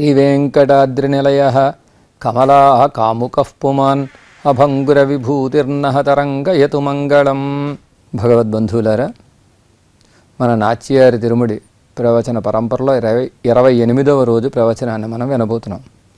శ్రీవేంకటాద్రినిలయ కమలా కాముకః పుమాన్ అభంగుర విభూతిర్నహ తరంగయతు మంగళం భగవద్బంధువులారా మన నాచ్యారి తిరుముడి ప్రవచన పరంపరలో ఇరవై ఇరవై ఎనిమిదవ రోజు ప్రవచనాన్ని మనం వినబోతున్నాం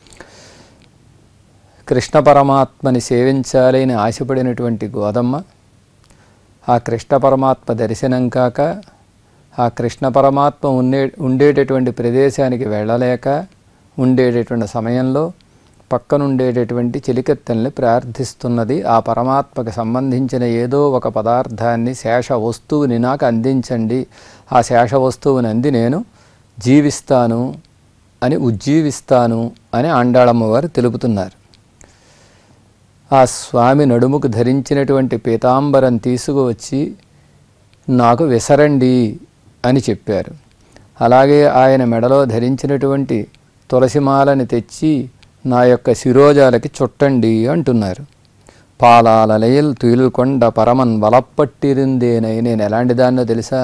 కృష్ణ పరమాత్మని సేవించాలి అని ఆశపడినటువంటి గోదమ్మ ఆ కృష్ణ పరమాత్మ దర్శనం కాక ఆ కృష్ణ పరమాత్మ ఉండే ఉండేటటువంటి ప్రదేశానికి వెళ్ళలేక ఉండేటటువంటి సమయంలో పక్కనుండేటటువంటి చెలికత్తెల్ని ప్రార్థిస్తున్నది ఆ పరమాత్మకు సంబంధించిన ఏదో ఒక పదార్థాన్ని శేష వస్తువుని నాకు అందించండి ఆ శేష వస్తువుని అంది నేను జీవిస్తాను అని ఉజ్జీవిస్తాను అని ఆండాళమ్మవారు తెలుపుతున్నారు ఆ స్వామి నడుముకు ధరించినటువంటి పీతాంబరం తీసుకువచ్చి నాకు విసరండి అని చెప్పారు అలాగే ఆయన మెడలో ధరించినటువంటి తులసిమాలని తెచ్చి నా యొక్క శిరోజాలకి చుట్టండి అంటున్నారు పాలాలలయల్ తుయిల్కొండ పరమన్ వలప్పట్టిరిందేనై నేను ఎలాంటి దాన్నో తెలుసా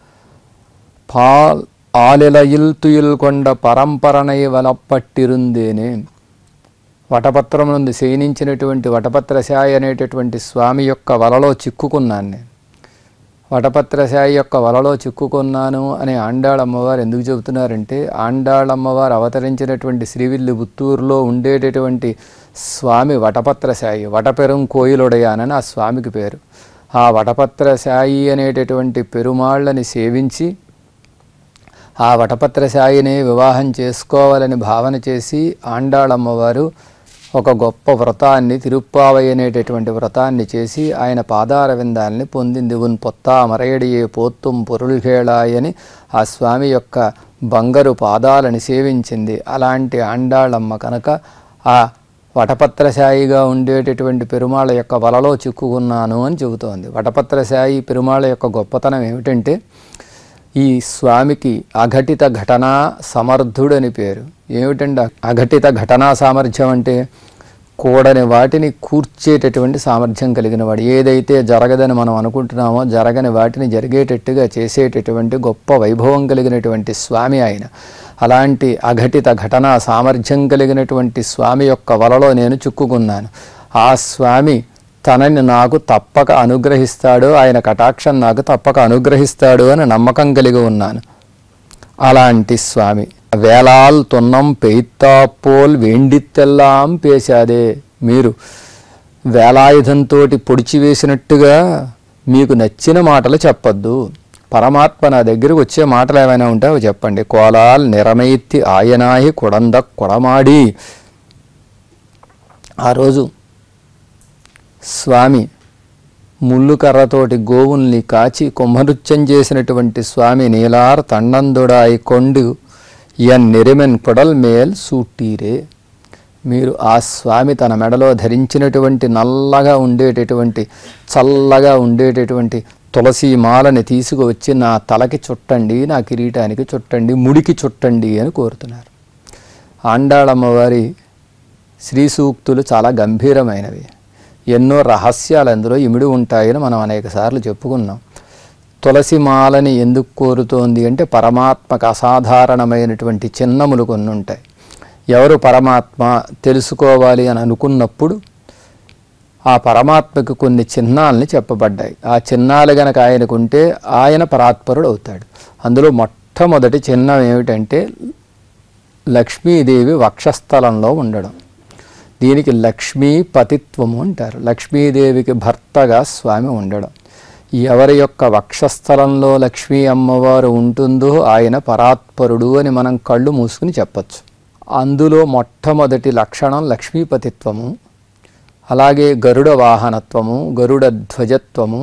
పాల్ ఆలిలయిల్ తుయిల్కొండ పరంపరనై వలప్పట్టిరుందేనే వటపత్రం నుండి శయనించినటువంటి వటపత్రశాయి అనేటటువంటి స్వామి యొక్క వలలో చిక్కుకున్నాను నేను వటపత్రశాయి యొక్క వలలో చిక్కుకున్నాను అని ఆండాళమ్మవారు ఎందుకు చెబుతున్నారంటే ఆండాళమ్మవారు అవతరించినటువంటి శ్రీవిల్లి పుత్తూరులో ఉండేటటువంటి స్వామి వటపత్రశాయి వటపెరం కోయిలుడయానని ఆ స్వామికి పేరు ఆ వటపత్రశాయి అనేటటువంటి పెరుమాళ్ళని సేవించి ఆ వటపత్రశాయిని వివాహం చేసుకోవాలని భావన చేసి ఆండాళమ్మవారు ఒక గొప్ప వ్రతాన్ని తిరుప్పావై అనేటటువంటి వ్రతాన్ని చేసి ఆయన పాదార విందాల్ని పొందింది ఉన్ పొత్తా మరయడియే పోత్తుం పొరుల్హేళాయని ఆ స్వామి యొక్క బంగారు పాదాలని సేవించింది అలాంటి ఆండాళమ్మ కనుక ఆ వటపత్రశాయిగా ఉండేటటువంటి పెరుమాళ యొక్క వలలో చిక్కుకున్నాను అని చెబుతోంది వటపత్రశాయి పెరుమాళ యొక్క గొప్పతనం ఏమిటంటే ఈ స్వామికి అఘటిత ఘటనా సమర్థుడని పేరు ఏమిటంటే అఘటిత ఘటనా సామర్థ్యం అంటే కూడని వాటిని కూర్చేటటువంటి సామర్థ్యం కలిగిన వాడు ఏదైతే జరగదని మనం అనుకుంటున్నామో జరగని వాటిని జరిగేటట్టుగా చేసేటటువంటి గొప్ప వైభవం కలిగినటువంటి స్వామి ఆయన అలాంటి అఘటిత ఘటనా సామర్థ్యం కలిగినటువంటి స్వామి యొక్క వలలో నేను చిక్కుకున్నాను ఆ స్వామి తనని నాకు తప్పక అనుగ్రహిస్తాడు ఆయన కటాక్షం నాకు తప్పక అనుగ్రహిస్తాడు అని నమ్మకం కలిగి ఉన్నాను అలాంటి స్వామి వేలాల్ తున్నం పెయిత్తాపోల్ వేండిత్తెల్లాం పేశాదే మీరు వేలాయుధంతో పొడిచి వేసినట్టుగా మీకు నచ్చిన మాటలు చెప్పొద్దు పరమాత్మ నా దగ్గరకు వచ్చే మాటలు ఏమైనా ఉంటే అవి చెప్పండి కోలాల్ నిరమైత్తి ఆయనాయి కొడంద కొడమాడి ఆ రోజు స్వామి ముళ్ళు కర్రతోటి గోవుల్ని కాచి కుంభనృత్యం చేసినటువంటి స్వామి నీలార్ తండందుడాయి కొండు ఎన్ నెరిమెన్ కొడల్ మేల్ సూటీరే మీరు ఆ స్వామి తన మెడలో ధరించినటువంటి నల్లగా ఉండేటటువంటి చల్లగా ఉండేటటువంటి తులసి మాలని తీసుకువచ్చి నా తలకి చుట్టండి నా కిరీటానికి చుట్టండి ముడికి చుట్టండి అని కోరుతున్నారు ఆండాళమ్మవారి శ్రీ సూక్తులు చాలా గంభీరమైనవి ఎన్నో రహస్యాలు అందులో ఇమిడి ఉంటాయని మనం అనేక సార్లు చెప్పుకున్నాం తులసి మాలని ఎందుకు కోరుతోంది అంటే పరమాత్మకు అసాధారణమైనటువంటి చిన్నములు కొన్ని ఉంటాయి ఎవరు పరమాత్మ తెలుసుకోవాలి అని అనుకున్నప్పుడు ఆ పరమాత్మకు కొన్ని చిహ్నాలని చెప్పబడ్డాయి ఆ చిహ్నాలు గనక ఆయనకుంటే ఆయన పరాత్పరుడు అవుతాడు అందులో మొట్టమొదటి చిహ్నం ఏమిటంటే లక్ష్మీదేవి వక్షస్థలంలో ఉండడం దీనికి లక్ష్మీ పతిత్వము అంటారు లక్ష్మీదేవికి భర్తగా స్వామి ఉండడం ఎవరి యొక్క వక్షస్థలంలో లక్ష్మీ అమ్మవారు ఉంటుందో ఆయన పరాత్పరుడు అని మనం కళ్ళు మూసుకుని చెప్పచ్చు అందులో మొట్టమొదటి లక్షణం లక్ష్మీపతిత్వము అలాగే గరుడ వాహనత్వము గరుడ ధ్వజత్వము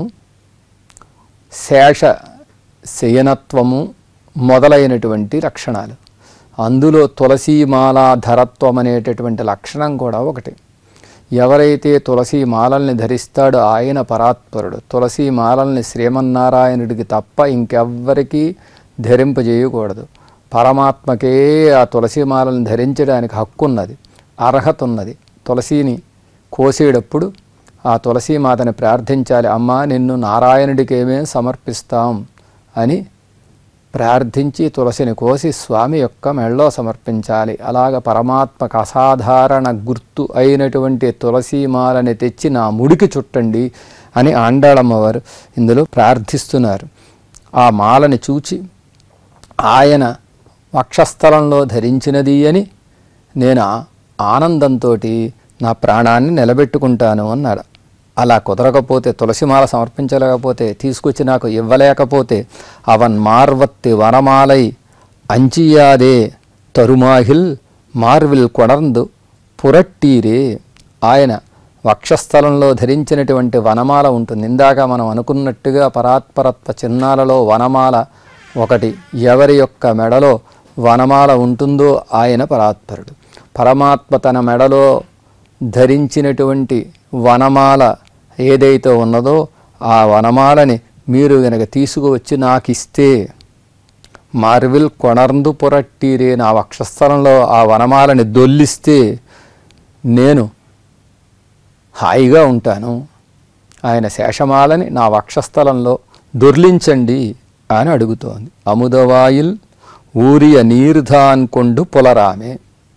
శేష శయనత్వము మొదలైనటువంటి లక్షణాలు అందులో తులసీమాలాధరత్వం అనేటటువంటి లక్షణం కూడా ఒకటి ఎవరైతే తులసి మాలల్ని ధరిస్తాడో ఆయన పరాత్పరుడు తులసి మాలల్ని శ్రీమన్నారాయణుడికి తప్ప ఇంకెవ్వరికీ ధరింపజేయకూడదు పరమాత్మకే ఆ తులసి మాలను ధరించడానికి హక్కు ఉన్నది అర్హత ఉన్నది తులసిని కోసేటప్పుడు ఆ తులసీమాతని ప్రార్థించాలి అమ్మా నిన్ను నారాయణుడికేమే సమర్పిస్తాం అని ప్రార్థించి తులసిని కోసి స్వామి యొక్క మెళ్ళలో సమర్పించాలి అలాగ పరమాత్మకు అసాధారణ గుర్తు అయినటువంటి తులసీమాలని తెచ్చి నా ముడికి చుట్టండి అని ఆండాళమ్మవారు ఇందులో ప్రార్థిస్తున్నారు ఆ మాలని చూచి ఆయన వక్షస్థలంలో ధరించినది అని నేను ఆ ఆనందంతో నా ప్రాణాన్ని నిలబెట్టుకుంటాను అన్నాడు అలా కుదరకపోతే తులసిమాల సమర్పించలేకపోతే తీసుకొచ్చి నాకు ఇవ్వలేకపోతే అవన్ మార్వత్తి వనమాలై అంచియాదే తరుమాహిల్ మార్విల్ కొడర్ందు పురట్టీరే ఆయన వక్షస్థలంలో ధరించినటువంటి వనమాల ఉంటుంది ఇందాక మనం అనుకున్నట్టుగా పరాత్పరత్వ చిహ్నాలలో వనమాల ఒకటి ఎవరి యొక్క మెడలో వనమాల ఉంటుందో ఆయన పరాత్పరుడు పరమాత్మ తన మెడలో ధరించినటువంటి వనమాల ఏదైతే ఉన్నదో ఆ వనమాలని మీరు గనక తీసుకువచ్చి నాకు ఇస్తే మార్విల్ కొణర్ందు పొరట్టీరే నా వక్షస్థలంలో ఆ వనమాలని దొల్లిస్తే నేను హాయిగా ఉంటాను ఆయన శేషమాలని నా వక్షస్థలంలో దొర్లించండి అని అడుగుతోంది అముదవాయిల్ ఊరియ నీరుధాన్ కొండు పులరామే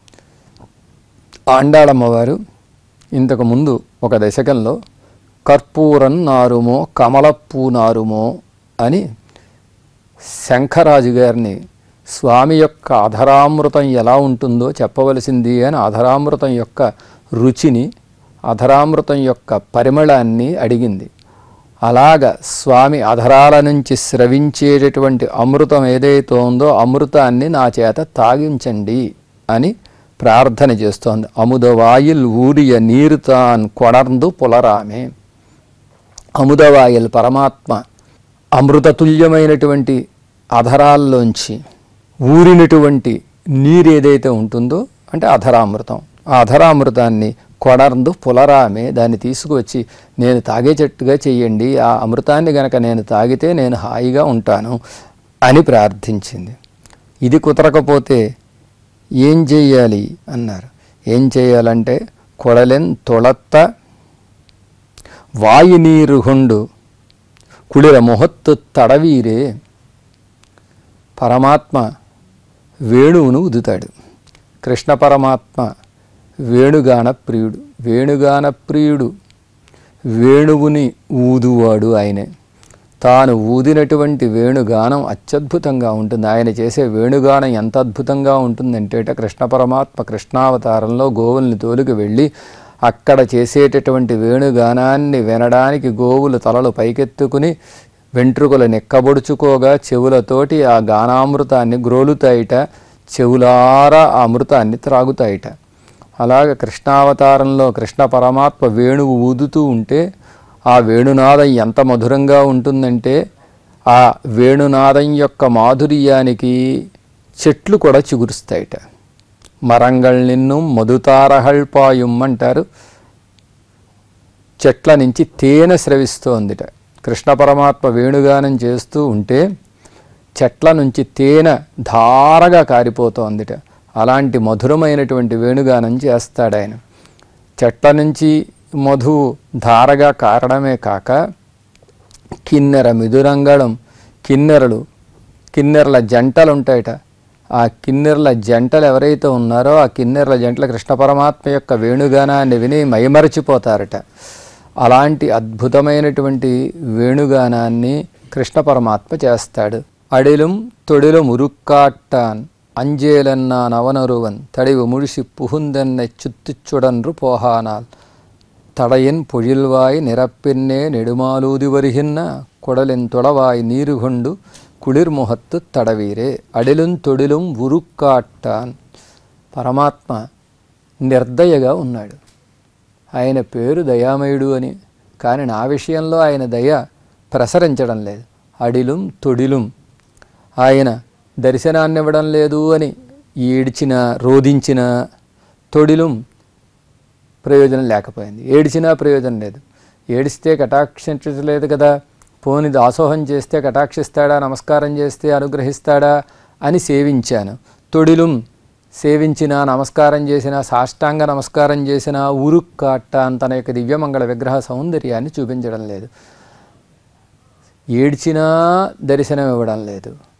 ఆండాళమ్మవారు ఇంతకు ముందు ఒక దశకంలో కర్పూరం నారుమో కమలప్పూ నారుమో అని శంఖరాజు గారిని స్వామి యొక్క అధరామృతం ఎలా ఉంటుందో చెప్పవలసింది అని అధరామృతం యొక్క రుచిని అధరామృతం యొక్క పరిమళాన్ని అడిగింది అలాగ స్వామి అధరాల నుంచి స్రవించేటటువంటి అమృతం ఏదైతే ఉందో అమృతాన్ని నా చేత తాగించండి అని ప్రార్థన చేస్తోంది అముదవాయిల్ ఊరియ నీరుతాన్ కొణర్ందు పులరామే అముదవాయిల్ పరమాత్మ అమృతతుల్యమైనటువంటి అధరాల్లోంచి ఊరినటువంటి నీరు ఏదైతే ఉంటుందో అంటే అధరామృతం ఆ అధరామృతాన్ని కొడర్ందు పులరామే దాన్ని తీసుకువచ్చి నేను తాగేటట్టుగా చెయ్యండి ఆ అమృతాన్ని గనక నేను తాగితే నేను హాయిగా ఉంటాను అని ప్రార్థించింది ఇది కుదరకపోతే ఏం చెయ్యాలి అన్నారు ఏం చేయాలంటే కొడలెన్ తొళత్త వాయు నీరు హొండు కుళిర మొహత్తు తడవీరే పరమాత్మ వేణువును ఉదుతాడు కృష్ణ పరమాత్మ వేణుగాన ప్రియుడు వేణుగాన ప్రియుడు వేణువుని ఊదువాడు ఆయనే తాను ఊదినటువంటి వేణుగానం అత్యద్భుతంగా ఉంటుంది ఆయన చేసే వేణుగానం ఎంత అద్భుతంగా ఉంటుందంటే కృష్ణ పరమాత్మ కృష్ణావతారంలో గోవుల్ని తోలుకు వెళ్ళి అక్కడ చేసేటటువంటి వేణుగానాన్ని వినడానికి గోవులు తలలు పైకెత్తుకుని వెంట్రుకలు నెక్కబొడుచుకోగా చెవులతోటి ఆ గానామృతాన్ని గ్రోలుతాయిట చెవులారా ఆ అమృతాన్ని త్రాగుతాయిట అలాగ కృష్ణావతారంలో కృష్ణ పరమాత్మ వేణువు ఊదుతూ ఉంటే ఆ వేణునాదం ఎంత మధురంగా ఉంటుందంటే ఆ వేణునాదం యొక్క మాధుర్యానికి చెట్లు కూడా చిగురుస్తాయిట మరంగళ్ నిన్ను మధుతారహళ్ పాయుం అంటారు చెట్ల నుంచి తేనె స్రవిస్తోందిట కృష్ణ పరమాత్మ వేణుగానం చేస్తూ ఉంటే చెట్ల నుంచి తేనె ధారగా కారిపోతోందిట అలాంటి మధురమైనటువంటి వేణుగానం చేస్తాడు ఆయన చెట్ల నుంచి మధు ధారగా కారడమే కాక కిన్నెర మిదురంగళం కిన్నెరలు కిన్నెరల జంటలు ఉంటాయట ఆ కిన్నెరల జంటలు ఎవరైతే ఉన్నారో ఆ కిన్నెరల జంటల కృష్ణ పరమాత్మ యొక్క వేణుగానాన్ని విని మైమరచిపోతారట అలాంటి అద్భుతమైనటువంటి వేణుగానాన్ని కృష్ణ పరమాత్మ చేస్తాడు అడిலும் தொடிலும் உருக்காட்டான் அஞ்சேலன்னா நவனொருவன் தடிவு முழிசி புகுந்தென்னை சுத்திச்சுடன்று போகானால் தடையின் பொழில்வாய் நிரப்பின்னே நெடுமாலூதி வருகின்ற குடலின் தொளவாய் நீரு கொண்டு కుళిర్ముహత్తు తడవీరే అడిలుం తొడిలుం ఉరుక్కాట్టాన్ పరమాత్మ నిర్దయగా ఉన్నాడు ఆయన పేరు దయామయుడు అని కానీ నా విషయంలో ఆయన దయ ప్రసరించడం లేదు అడిలుం తొడిలుం ఆయన దర్శనాన్ని ఇవ్వడం లేదు అని ఏడ్చిన రోధించిన తొడిలుం ప్రయోజనం లేకపోయింది ఏడిచినా ప్రయోజనం లేదు ఏడిస్తే కటాక్షించలేదు కదా పోని దాసోహం చేస్తే కటాక్షిస్తాడా నమస్కారం చేస్తే అనుగ్రహిస్తాడా అని సేవించాను తొడిలుం సేవించిన నమస్కారం చేసిన సాష్టాంగ నమస్కారం చేసిన ఉరుక్కాట్ట తన యొక్క దివ్యమంగళ విగ్రహ సౌందర్యాన్ని చూపించడం లేదు ఏడ్చినా దర్శనం ఇవ్వడం లేదు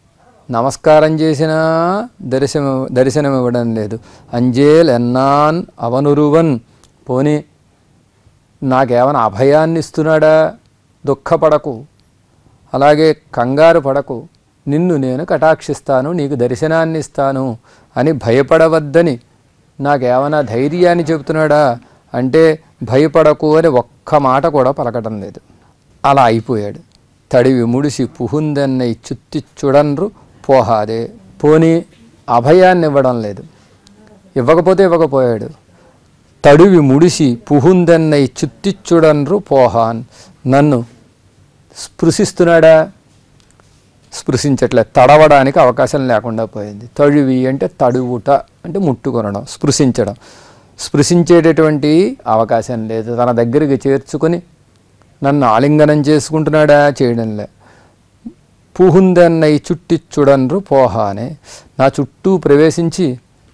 నమస్కారం చేసినా దర్శనం దర్శనం ఇవ్వడం లేదు అంజేల్ ఎన్నాన్ అవనురువన్ పోనీ నాకేమైనా అభయాన్ని ఇస్తున్నాడా దుఃఖపడకు అలాగే కంగారు పడకు నిన్ను నేను కటాక్షిస్తాను నీకు దర్శనాన్ని ఇస్తాను అని భయపడవద్దని నాకేమైనా ధైర్యాన్ని చెబుతున్నాడా అంటే భయపడకు అని ఒక్క మాట కూడా పలకటం లేదు అలా అయిపోయాడు తడివి ముడిసి పుహుందన్నై చుత్తిచ్చుడన్రు పోహాదే పోని అభయాన్ని ఇవ్వడం లేదు ఇవ్వకపోతే ఇవ్వకపోయాడు తడివి ముడిసి పుహుందన్నై చుత్తిచ్చుడన్రు పోహాన్ నన్ను స్పృశిస్తున్నాడా స్పృశించట్లే తడవడానికి అవకాశం లేకుండా పోయింది తడివి అంటే తడువుట అంటే ముట్టుకొనడం స్పృశించడం స్పృశించేటటువంటి అవకాశం లేదు తన దగ్గరికి చేర్చుకొని నన్ను ఆలింగనం చేసుకుంటున్నాడా చేయడంలే పూహుందన్నై చుట్టి చూడన్రు పోహానే నా చుట్టూ ప్రవేశించి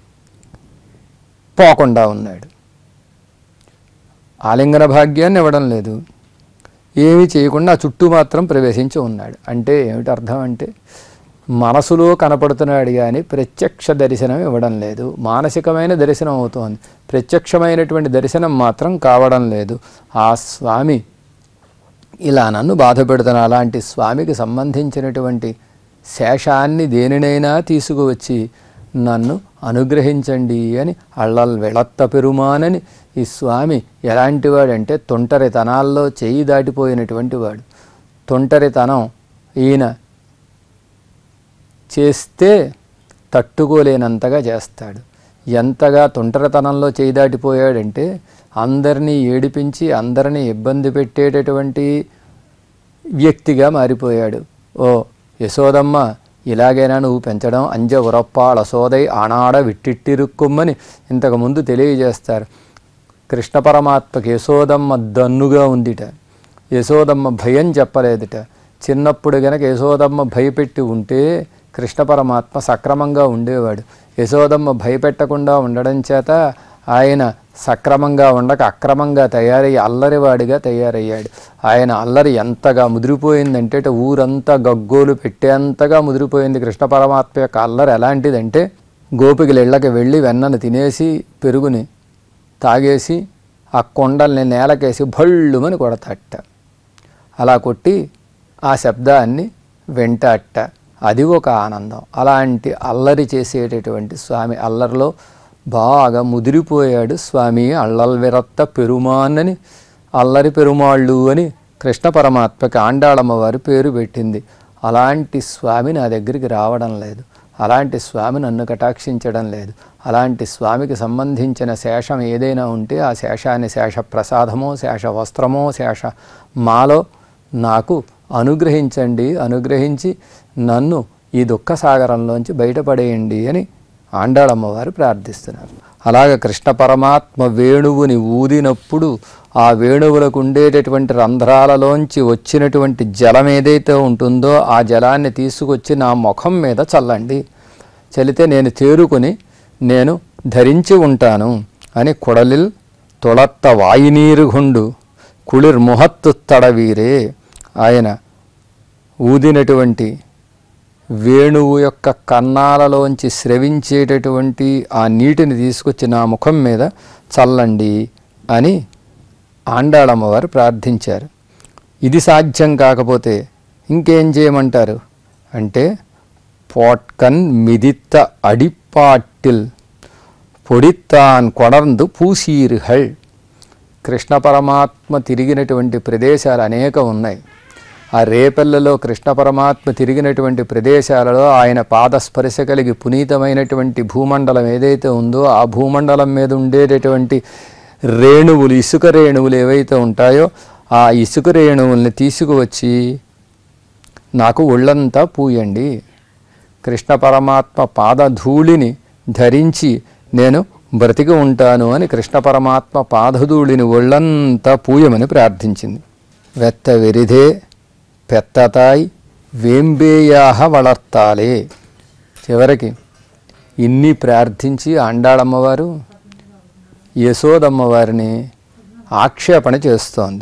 పోకుండా ఉన్నాడు ఆలింగన భాగ్యాన్ని ఇవ్వడం లేదు ఏమీ చేయకుండా ఆ చుట్టూ మాత్రం ప్రవేశించి ఉన్నాడు అంటే ఏమిటి అర్థం అంటే మనసులో కనపడుతున్నాడు కానీ ప్రత్యక్ష దర్శనం ఇవ్వడం లేదు మానసికమైన దర్శనం అవుతోంది ప్రత్యక్షమైనటువంటి దర్శనం మాత్రం కావడం లేదు ఆ స్వామి ఇలా నన్ను బాధ పెడుతున్న అలాంటి స్వామికి సంబంధించినటువంటి శేషాన్ని దేనినైనా తీసుకువచ్చి నన్ను అనుగ్రహించండి అని అళ్ళల్ వెళత్త పెరుమానని ఈ స్వామి ఎలాంటి వాడంటే తొంటరితనాల్లో చేయి దాటిపోయినటువంటి వాడు తొంటరితనం ఈయన చేస్తే తట్టుకోలేనంతగా చేస్తాడు ఎంతగా తొంటరితనంలో చేయి దాటిపోయాడంటే అందరినీ ఏడిపించి అందరినీ ఇబ్బంది పెట్టేటటువంటి వ్యక్తిగా మారిపోయాడు ఓ యశోదమ్మ ఇలాగైనా నువ్వు పెంచడం అంజ ఉరప్పాళ సోదై ఆనాడ విట్టిట్టిరుక్కుమ్మని ఇంతకుముందు తెలియజేస్తారు కృష్ణ పరమాత్మకి యశోదమ్మ దన్నుగా ఉందిట యశోదమ్మ భయం చెప్పలేదుట చిన్నప్పుడు గనక యశోదమ్మ భయపెట్టి ఉంటే కృష్ణ పరమాత్మ సక్రమంగా ఉండేవాడు యశోదమ్మ భయపెట్టకుండా ఉండడం చేత ఆయన సక్రమంగా ఉండక అక్రమంగా తయారయ్యి అల్లరివాడిగా తయారయ్యాడు ఆయన అల్లరి ఎంతగా ముదిరిపోయిందంటే ఇటు ఊరంతా గగ్గోలు పెట్టేంతగా ముదిరిపోయింది కృష్ణ పరమాత్మ యొక్క అల్లరి ఎలాంటిదంటే గోపికల ఇళ్ళకి వెళ్ళి వెన్నను తినేసి పెరుగుని తాగేసి ఆ కొండల్ని నేలకేసి భళ్ళుమని కొడతట్ట అలా కొట్టి ఆ శబ్దాన్ని వెంటాట అది ఒక ఆనందం అలాంటి అల్లరి చేసేటటువంటి స్వామి అల్లరిలో బాగా ముదిరిపోయాడు స్వామి అల్లల్ విరత్త పెరుమాన్నని అల్లరి పెరుమాళ్ళు అని కృష్ణ పరమాత్మకి ఆండాళమ్మ వారి పేరు పెట్టింది అలాంటి స్వామి నా దగ్గరికి రావడం లేదు అలాంటి స్వామి నన్ను కటాక్షించడం లేదు అలాంటి స్వామికి సంబంధించిన శేషం ఏదైనా ఉంటే ఆ శేషాన్ని శేష ప్రసాదమో శేష వస్త్రమో శేష మాలో నాకు అనుగ్రహించండి అనుగ్రహించి నన్ను ఈ దుఃఖ సాగరంలోంచి బయటపడేయండి అని ఆండాళమ్మవారు ప్రార్థిస్తున్నారు అలాగ కృష్ణ పరమాత్మ వేణువుని ఊదినప్పుడు ఆ వేణువులకు ఉండేటటువంటి రంధ్రాలలోంచి వచ్చినటువంటి జలం ఏదైతే ఉంటుందో ఆ జలాన్ని తీసుకొచ్చి నా ముఖం మీద చల్లండి చలితే నేను తేరుకొని నేను ధరించి ఉంటాను అని కొడలిల్ తొళత్త వాయునీరు గుండు కుళిర్ ముహత్తు తడవీరే ఆయన ఊదినటువంటి వేణువు యొక్క కన్నాలలోంచి స్రవించేటటువంటి ఆ నీటిని తీసుకొచ్చి నా ముఖం మీద చల్లండి అని ఆండాళమ్మవారు ప్రార్థించారు ఇది సాధ్యం కాకపోతే ఇంకేం చేయమంటారు అంటే పోట్కన్ మిదిత్త అడిపాటిల్ పొడిత్తాన్ కొడర్ందు పూసీరుహళ్ కృష్ణ పరమాత్మ తిరిగినటువంటి ప్రదేశాలు అనేక ఉన్నాయి ఆ రేపల్లలో కృష్ణ పరమాత్మ తిరిగినటువంటి ప్రదేశాలలో ఆయన పాదస్పర్శ కలిగి పునీతమైనటువంటి భూమండలం ఏదైతే ఉందో ఆ భూమండలం మీద ఉండేటటువంటి రేణువులు ఇసుక రేణువులు ఏవైతే ఉంటాయో ఆ ఇసుక రేణువుల్ని తీసుకువచ్చి నాకు ఒళ్ళంతా పూయండి కృష్ణ పరమాత్మ పాదధూళిని ధరించి నేను బ్రతికి ఉంటాను అని కృష్ణ పరమాత్మ పాదధూళిని ఒళ్ళంతా పూయమని ప్రార్థించింది వెత్త వెరిదే పెత్తతాయ్ వేంబేయాహ వళర్తాలే చివరికి ఇన్ని ప్రార్థించి ఆండాళమ్మవారు యశోదమ్మవారిని ఆక్షేపణ చేస్తోంది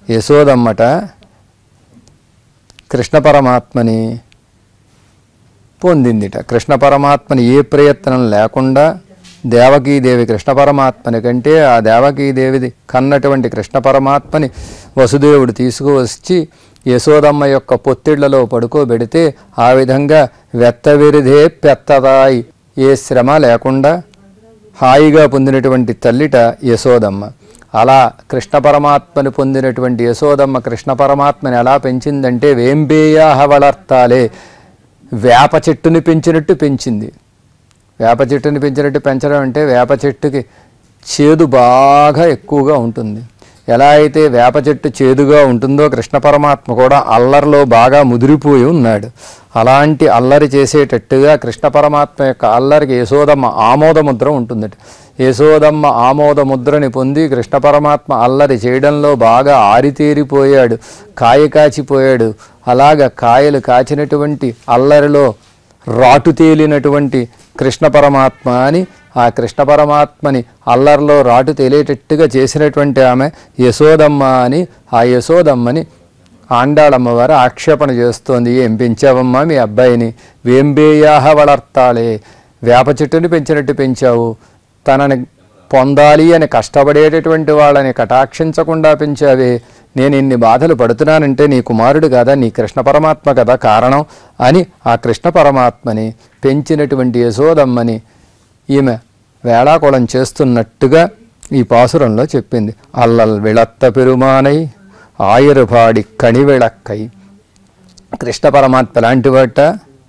యశోదమ్మట కృష్ణ పరమాత్మని పొందిందిట కృష్ణ పరమాత్మని ఏ ప్రయత్నం లేకుండా దేవకీదేవి కృష్ణ పరమాత్మని కంటే ఆ దేవకీదేవిది కన్నటువంటి కృష్ణ పరమాత్మని వసుదేవుడు తీసుకువచ్చి యశోదమ్మ యొక్క పొత్తిళ్లలో పడుకోబెడితే ఆ విధంగా వెత్తవిరిదే పెత్తదాయి ఏ శ్రమ లేకుండా హాయిగా పొందినటువంటి తల్లిట యశోదమ్మ అలా కృష్ణ పరమాత్మని పొందినటువంటి యశోదమ్మ కృష్ణ పరమాత్మని ఎలా పెంచిందంటే వేంబేయాహ వళర్తాలే వేప చెట్టుని పెంచినట్టు పెంచింది వేప చెట్టుని పెంచినట్టు పెంచడం అంటే వేప చెట్టుకి చేదు బాగా ఎక్కువగా ఉంటుంది ఎలా అయితే వేప చెట్టు చేదుగా ఉంటుందో కృష్ణ పరమాత్మ కూడా అల్లరిలో బాగా ముదిరిపోయి ఉన్నాడు అలాంటి అల్లరి చేసేటట్టుగా కృష్ణ పరమాత్మ యొక్క అల్లరికి యశోదమ్మ ఆమోదముద్ర ఉంటుందట యశోదమ్మ ఆమోదముద్రని పొంది కృష్ణ పరమాత్మ అల్లరి చేయడంలో బాగా ఆరితేరిపోయాడు కాయ కాచిపోయాడు అలాగ కాయలు కాచినటువంటి అల్లరిలో రాటు తేలినటువంటి కృష్ణ పరమాత్మ అని ఆ కృష్ణ పరమాత్మని అల్లర్లో రాటు తేలేటట్టుగా చేసినటువంటి ఆమె యశోదమ్మ అని ఆ యశోదమ్మని ఆండాళమ్మవారు ఆక్షేపణ చేస్తోంది ఏం పెంచావమ్మా మీ అబ్బాయిని వేంబేయాహ వళర్తాళే వేప చెట్టుని పెంచినట్టు పెంచావు తనని పొందాలి అని కష్టపడేటటువంటి వాళ్ళని కటాక్షించకుండా పెంచావే నేను ఇన్ని బాధలు పడుతున్నానంటే నీ కుమారుడు కదా నీ కృష్ణ పరమాత్మ కదా కారణం అని ఆ కృష్ణ పరమాత్మని పెంచినటువంటి యశోదమ్మని ఈమె వేళాకోళం చేస్తున్నట్టుగా ఈ పాసురంలో చెప్పింది అల్లల్ విళత్త పెరుమానై ఆయురుపాడి కణివిళక్కై కృష్ణ పరమాత్మ లాంటి వాట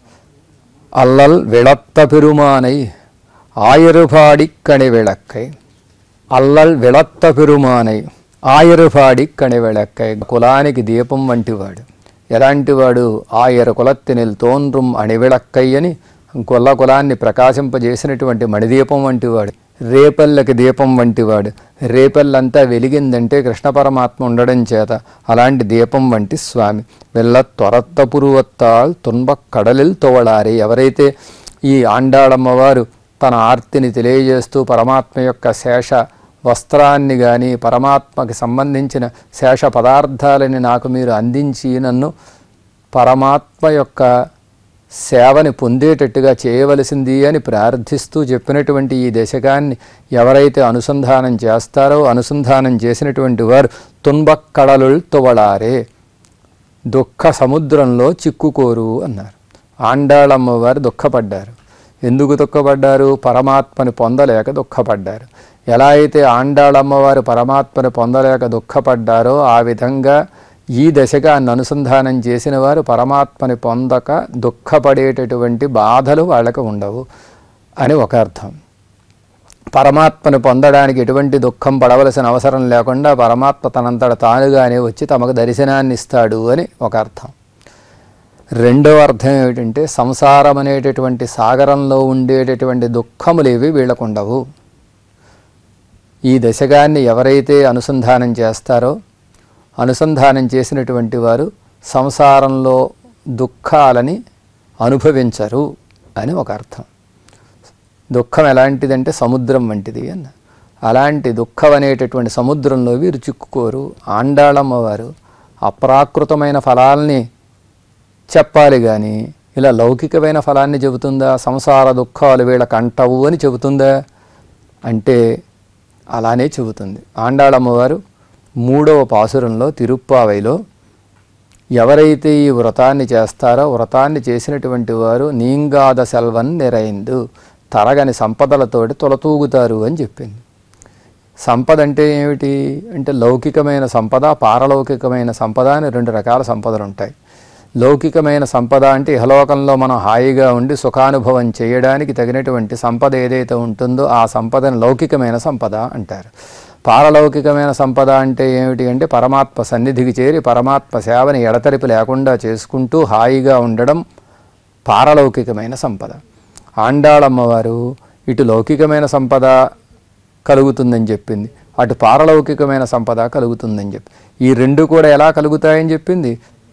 అల్లల్ విళత్త పెరుమానై ஆயருபாடி கணிவிளக்கை అల్లల్ విళత్త పెరుమానై ఆయరుపాడి కణివిళక్కై కులానికి దీపం వంటివాడు ఎలాంటివాడు ఆయరు కులత్తినిల్ తోన్రుం అణివిళక్కై అని కుల కులాన్ని ప్రకాశింపజేసినటువంటి మణిదీపం వంటివాడు రేపల్లకి దీపం వంటివాడు రేపల్లంతా వెలిగిందంటే కృష్ణ పరమాత్మ ఉండడం చేత అలాంటి దీపం వంటి స్వామి వెళ్ళ త్వరత్త పురువత్తాల్ తున్బ కడలిల్ తోవళారి ఎవరైతే ఈ ఆండాళమ్మవారు తన ఆర్తిని తెలియజేస్తూ పరమాత్మ యొక్క శేష వస్త్రాన్ని కానీ పరమాత్మకి సంబంధించిన శేష పదార్థాలని నాకు మీరు అందించి నన్ను పరమాత్మ యొక్క సేవని పొందేటట్టుగా చేయవలసింది అని ప్రార్థిస్తూ చెప్పినటువంటి ఈ దశకాన్ని ఎవరైతే అనుసంధానం చేస్తారో అనుసంధానం చేసినటువంటి వారు తున్బక్కడలు తువళారే దుఃఖ సముద్రంలో చిక్కుకోరు అన్నారు ఆండాళమ్మ వారు దుఃఖపడ్డారు ఎందుకు దుఃఖపడ్డారు పరమాత్మని పొందలేక దుఃఖపడ్డారు ఎలా అయితే ఆండాళమ్మవారు పరమాత్మని పొందలేక దుఃఖపడ్డారో ఆ విధంగా ఈ దశగాన్ని అనుసంధానం చేసిన వారు పరమాత్మని పొందక దుఃఖపడేటటువంటి బాధలు వాళ్ళకు ఉండవు అని ఒక అర్థం పరమాత్మను పొందడానికి ఎటువంటి దుఃఖం పడవలసిన అవసరం లేకుండా పరమాత్మ తనంతట తానుగానే వచ్చి తమకు దర్శనాన్ని ఇస్తాడు అని ఒక అర్థం రెండవ అర్థం ఏమిటంటే సంసారం అనేటటువంటి సాగరంలో ఉండేటటువంటి దుఃఖములేవి వీళ్ళకుండవు ఈ దశగాన్ని ఎవరైతే అనుసంధానం చేస్తారో అనుసంధానం చేసినటువంటి వారు సంసారంలో దుఃఖాలని అనుభవించరు అని ఒక అర్థం దుఃఖం ఎలాంటిదంటే సముద్రం వంటిది అన్న అలాంటి దుఃఖం అనేటటువంటి సముద్రంలో వీరు చిక్కుకోరు ఆండాళమ్మ వారు అప్రాకృతమైన ఫలాల్ని చెప్పాలి కానీ ఇలా లౌకికమైన ఫలాన్ని చెబుతుందా సంసార దుఃఖాలు వీళ్ళకి అంటవు అని చెబుతుందా అంటే అలానే చెబుతుంది ఆండాళమ్మవారు మూడవ పాసురంలో తిరుప్పావైలో ఎవరైతే ఈ వ్రతాన్ని చేస్తారో వ్రతాన్ని చేసినటువంటి వారు నీంగాద సెల్వన్ నిరైందు తరగని సంపదలతోటి తొలతూగుతారు అని చెప్పింది సంపద అంటే ఏమిటి అంటే లౌకికమైన సంపద పారలౌకికమైన సంపద అని రెండు రకాల సంపదలు ఉంటాయి లౌకికమైన సంపద అంటే ఇహలోకంలో మనం హాయిగా ఉండి సుఖానుభవం చేయడానికి తగినటువంటి సంపద ఏదైతే ఉంటుందో ఆ సంపదను లౌకికమైన సంపద అంటారు పారలౌకికమైన సంపద అంటే ఏమిటి అంటే పరమాత్మ సన్నిధికి చేరి పరమాత్మ సేవని ఎడతెరిపి లేకుండా చేసుకుంటూ హాయిగా ఉండడం పారలౌకికమైన సంపద ఆండాళమ్మవారు ఇటు లౌకికమైన సంపద కలుగుతుందని చెప్పింది అటు పారలౌకికమైన సంపద కలుగుతుందని చెప్పి ఈ రెండు కూడా ఎలా కలుగుతాయని చెప్పింది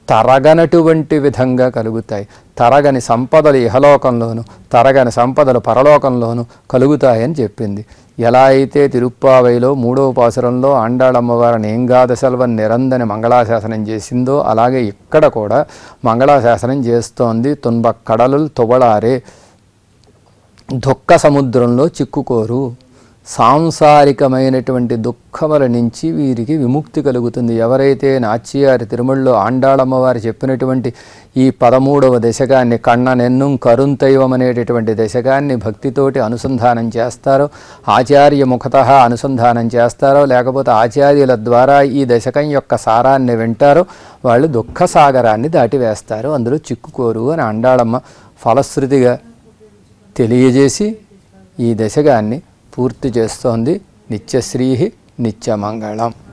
తరగనటువంటి విధంగా కలుగుతాయి తరగని సంపదలు ఇహలోకంలోను తరగని సంపదలు పరలోకంలోను కలుగుతాయని చెప్పింది ఎలా అయితే తిరుప్పావైలో మూడవ పాసురంలో ఆండాళమ్మవారిని ఏంగాద సెల్వన్ నిరందని మంగళాశాసనం చేసిందో అలాగే ఇక్కడ కూడా మంగళాశాసనం చేస్తోంది తున్బ కడలు తువళారే దుఃఖ సముద్రంలో చిక్కుకోరు సాంసారికమైనటువంటి దుఃఖముల నుంచి వీరికి విముక్తి కలుగుతుంది ఎవరైతే నాచ్యారి తిరుమలలో ఆండాళమ్మవారు చెప్పినటువంటి ఈ పదమూడవ దశకాన్ని కన్న నెన్నుం కరుంతైవం అనేటటువంటి దశకాన్ని భక్తితోటి అనుసంధానం చేస్తారో ఆచార్య ముఖత అనుసంధానం చేస్తారో లేకపోతే ఆచార్యుల ద్వారా ఈ దశకం యొక్క సారాన్ని వింటారో వాళ్ళు దుఃఖ సాగరాన్ని దాటివేస్తారు అందులో చిక్కుకోరు అని అండాళమ్మ ఫలశ్రుతిగా తెలియజేసి ఈ దశగాన్ని పూర్తి చేస్తోంది నిత్యశ్రీ నిత్యమంగళం